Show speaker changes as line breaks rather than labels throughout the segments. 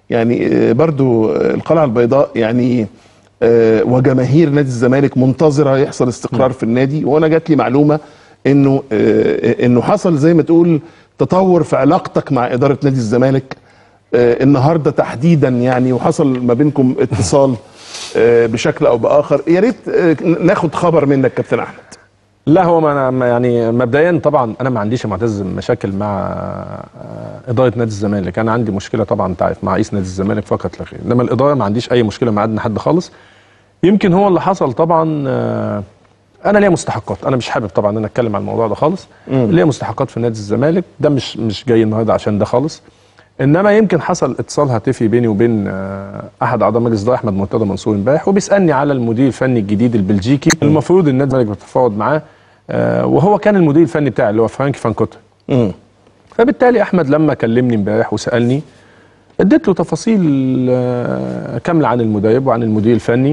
يعني آه، برضو آه، القلعه البيضاء يعني آه، وجماهير نادي الزمالك منتظره يحصل استقرار في النادي وانا جات لي معلومه انه آه، انه حصل زي ما تقول تطور في علاقتك مع اداره نادي الزمالك آه، النهارده تحديدا يعني وحصل ما بينكم اتصال آه، بشكل او باخر يا ريت آه، ناخد خبر منك كابتن احمد
لا هو ما أنا ما يعني مبدئيا طبعا انا ما عنديش يا معتز مشاكل مع آه، اداره نادي الزمالك انا عندي مشكله طبعا انت عارف مع رئيس نادي الزمالك فقط لا غير انما الاداره ما عنديش اي مشكله مع ادنى حد خالص يمكن هو اللي حصل طبعا آه، انا ليا مستحقات انا مش حابب طبعا ان انا اتكلم عن الموضوع ده خالص ليا مستحقات في نادي الزمالك ده مش مش جاي النهارده عشان ده خالص انما يمكن حصل اتصال هاتفي بيني وبين آه، احد اعضاء مجلس الاداره احمد مرتضى منصور امبارح وبيسالني على المدير الفني الجديد البلجيكي المفروض النادي الزمالك بيتفاوض معاه آه، وهو كان المدير الفني بتاعي اللي هو فرانك فانكوتا
مم.
فبالتالي احمد لما كلمني امبارح وسالني اديت له تفاصيل آه، كامله عن المدرب وعن المدير الفني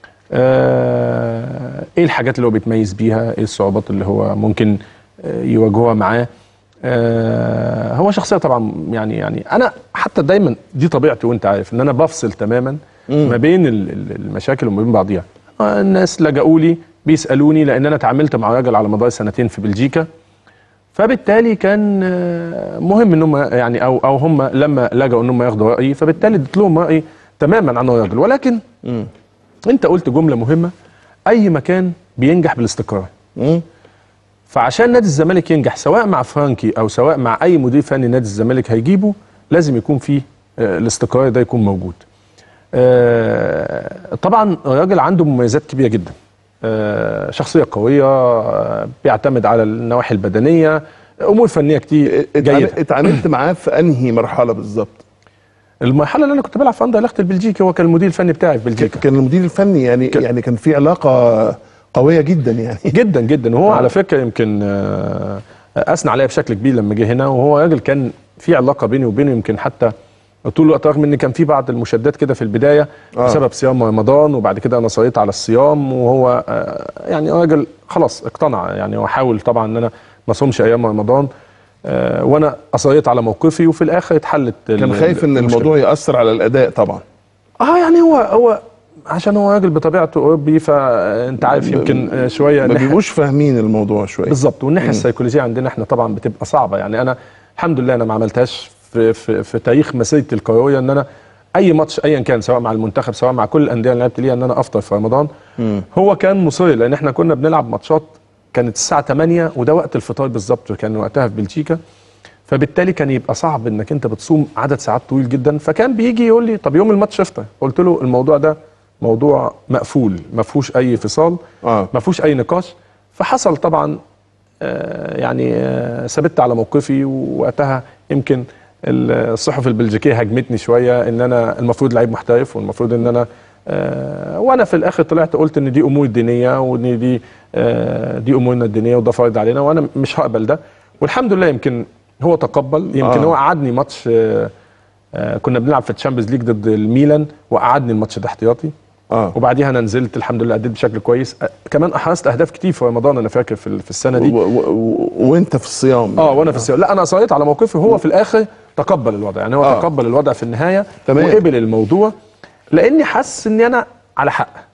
آه، ايه الحاجات اللي هو بيتميز بيها ايه الصعوبات اللي هو ممكن آه، يواجهها معاه آه، هو شخصيه طبعا يعني يعني انا حتى دايما دي طبيعتي وانت عارف ان انا بفصل تماما ما بين ال- ال- المشاكل وما بين بعضيها آه، الناس لجأوا لي بيسالوني لان انا اتعاملت مع راجل على مدار سنتين في بلجيكا فبالتالي كان آه، مهم ان هم يعني او او هم لما لجأوا ان هم ياخدوا رايي فبالتالي اديت لهم رايي تماما عن الراجل ولكن انت قلت جمله مهمه اي مكان بينجح بالاستقرار
مم.
فعشان نادي الزمالك ينجح سواء مع فرانكي او سواء مع اي مدير فني نادي الزمالك هيجيبه لازم يكون فيه آه، الاستقرار ده يكون موجود آه، طبعا الراجل عنده مميزات كبيره جدا آه، شخصيه قويه آه، بيعتمد على النواحي البدنيه امور فنيه كتير
اتعامل-
جيده
اتعاملت معاه في انهي مرحله بالظبط
المرحله اللي انا كنت بلعب في اندرلخت البلجيكي هو كان المدير الفني بتاعي في بلجيكا
كان المدير الفني يعني يعني كان في علاقه قويه جدا يعني
جدا جدا وهو
آه.
على فكره يمكن آه، اثنى عليا بشكل كبير لما جه هنا وهو راجل كان في علاقه بيني وبينه يمكن حتى طول الوقت رغم ان كان في بعض المشادات كده في البدايه
آه.
بسبب صيام رمضان وبعد كده انا صليت على الصيام وهو آه، يعني راجل خلاص اقتنع يعني هو حاول طبعا ان انا ما اصومش ايام رمضان آه، وانا اصريت على موقفي وفي الاخر اتحلت
كان
ال-
خايف ان
المشكلة.
الموضوع ياثر على الاداء طبعا
اه يعني هو هو عشان هو راجل بطبيعته اوروبي فانت عارف يمكن آه، شويه
ما
ناحية-
بيبقوش فاهمين الموضوع شويه
بالظبط والناحيه السيكولوجيه عندنا احنا طبعا بتبقى صعبه يعني انا الحمد لله انا ما عملتهاش في في, في تاريخ مسيرتي الكرويه ان انا اي ماتش ايا كان سواء مع المنتخب سواء مع كل الانديه اللي لعبت ليها ان انا افطر في رمضان هو كان مصر لان احنا كنا بنلعب ماتشات كانت الساعه 8 وده وقت الفطار بالظبط كان وقتها في بلجيكا فبالتالي كان يبقى صعب انك انت بتصوم عدد ساعات طويل جدا فكان بيجي يقول لي طب يوم الماتش افطر قلت له الموضوع ده موضوع مقفول ما فيهوش اي فصال
آه.
ما فيهوش اي نقاش فحصل طبعا آه، يعني آه، ثبت على موقفي ووقتها يمكن الصحف البلجيكيه هاجمتني شويه ان انا المفروض لعيب محترف والمفروض ان انا آه، وانا في الاخر طلعت قلت ان دي امور دينيه وان دي آه، دي امورنا الدينيه وده فرض علينا وانا مش هقبل ده والحمد لله يمكن هو تقبل يمكن
آه.
هو قعدني ماتش آه، آه، كنا بنلعب في الشامبيونز ليج ضد الميلان وقعدني الماتش ده احتياطي
اه
وبعديها انا نزلت الحمد لله اديت بشكل كويس أه، كمان احرزت اهداف كتير في رمضان انا فاكر في في السنه
و-
دي
و- و- وانت في الصيام
اه وانا في السيارة لا انا اصريت على موقفي وهو في الاخر تقبل الوضع يعني هو
آه.
تقبل الوضع في النهايه
تمام.
وقبل الموضوع لاني حاسس اني انا على حق